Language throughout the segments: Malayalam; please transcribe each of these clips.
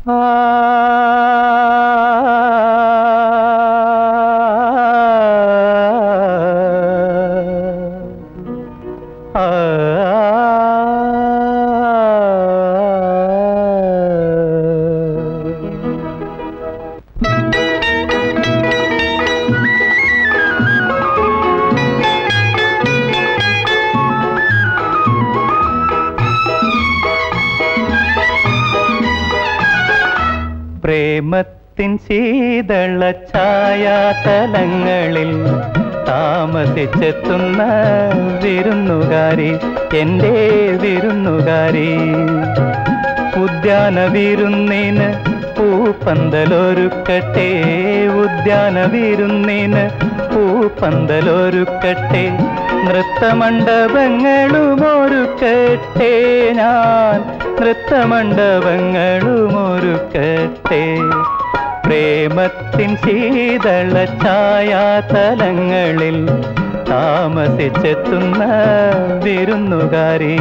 പ്രേമത്തിൻ ശീതള ഛായാതലങ്ങളിൽ താമസിച്ചെത്തുന്ന വിരുന്നുകാരി എൻ്റെ വിരുന്നുകാരി ഉദ്യാന വിരുന്നിന് പൂപ്പന്തലൊരുക്കട്ടെ ഉദ്യാന വിരുന്നിന് പൂപ്പന്തലൊരുക്കട്ടെ നൃത്തമണ്ഡപങ്ങളും ഒരുക്കട്ടെ ഞാൻ നൃത്തമണ്ഡപങ്ങളും ഒരുക്കട്ടെ പ്രേമത്തിൻ ശീതള ഛായാതലങ്ങളിൽ താമസിച്ചെത്തുന്ന വിരുന്നുകാരി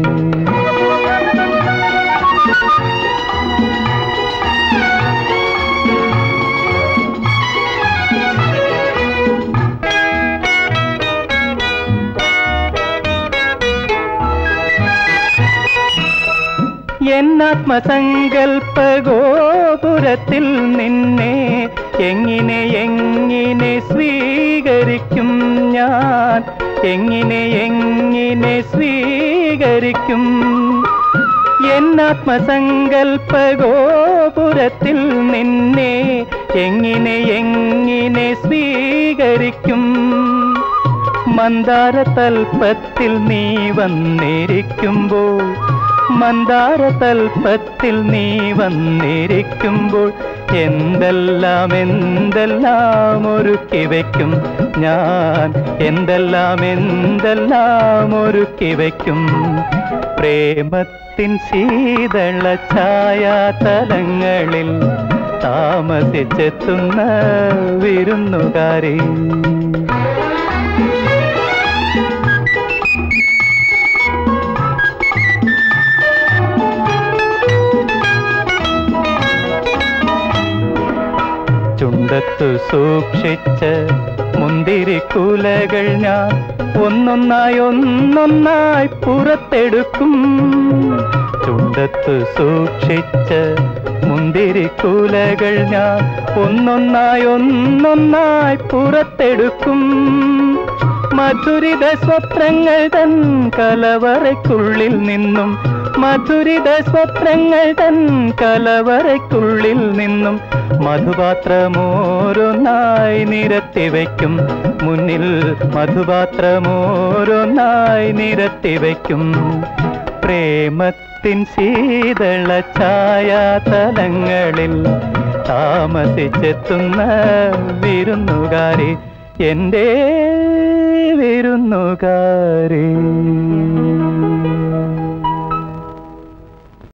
എന്നാത്മസങ്കൽപ്പ ഗോപുരത്തിൽ നിന്നെ എങ്ങനെ എങ്ങനെ സ്വീകരിക്കും ഞാൻ എങ്ങനെ എങ്ങനെ സ്വീകരിക്കും എന്നാത്മസങ്കൽപ്പ ഗോപുരത്തിൽ നിന്നെ എങ്ങനെ എങ്ങനെ സ്വീകരിക്കും മന്ദാര തൽപ്പത്തിൽ നീ വന്നിരിക്കുമ്പോൾ മന്ദാര തൽപ്പത്തിൽ നീ വന്നിരിക്കുമ്പോൾ എന്തെല്ലാം എന്തെല്ലാം ഒരുക്കി വയ്ക്കും ഞാൻ എന്തെല്ലാം എന്തെല്ലാം ഒരുക്കി വയ്ക്കും പ്രേമത്തിൻ ശീതള ഛായാതലങ്ങളിൽ താമസിച്ചെത്തുന്ന വിരുന്നുകാരി ചുണ്ടത്തു സൂക്ഷിച്ച മുന്തിരിക്കുലകൾ ഞാൻ ഒന്നൊന്നായി ഒന്നൊന്നായി പുറത്തെടുക്കും ചുണ്ടത്തു സൂക്ഷിച്ച മുന്തിരിക്കുലകൾ ഞാൻ ഒന്നൊന്നായി ഒന്നൊന്നായി പുറത്തെടുക്കും മധുരിത സ്വപ്നങ്ങൾ തൻ കലവറയ്ക്കുള്ളിൽ നിന്നും മധുരിത സ്വപ്നങ്ങൾ തൻ കലവറയ്ക്കുള്ളിൽ നിന്നും മധുപാത്രമോരൊന്നായി നിരത്തി വയ്ക്കും മുന്നിൽ മധുപാത്രമോരൊന്നായി നിരത്തി വയ്ക്കും പ്രേമത്തിൻ ശീതള ഛായാതലങ്ങളിൽ താമസിച്ചെത്തുന്ന വിരുന്നുകാരി എൻ്റെ വിരുന്നുകാരി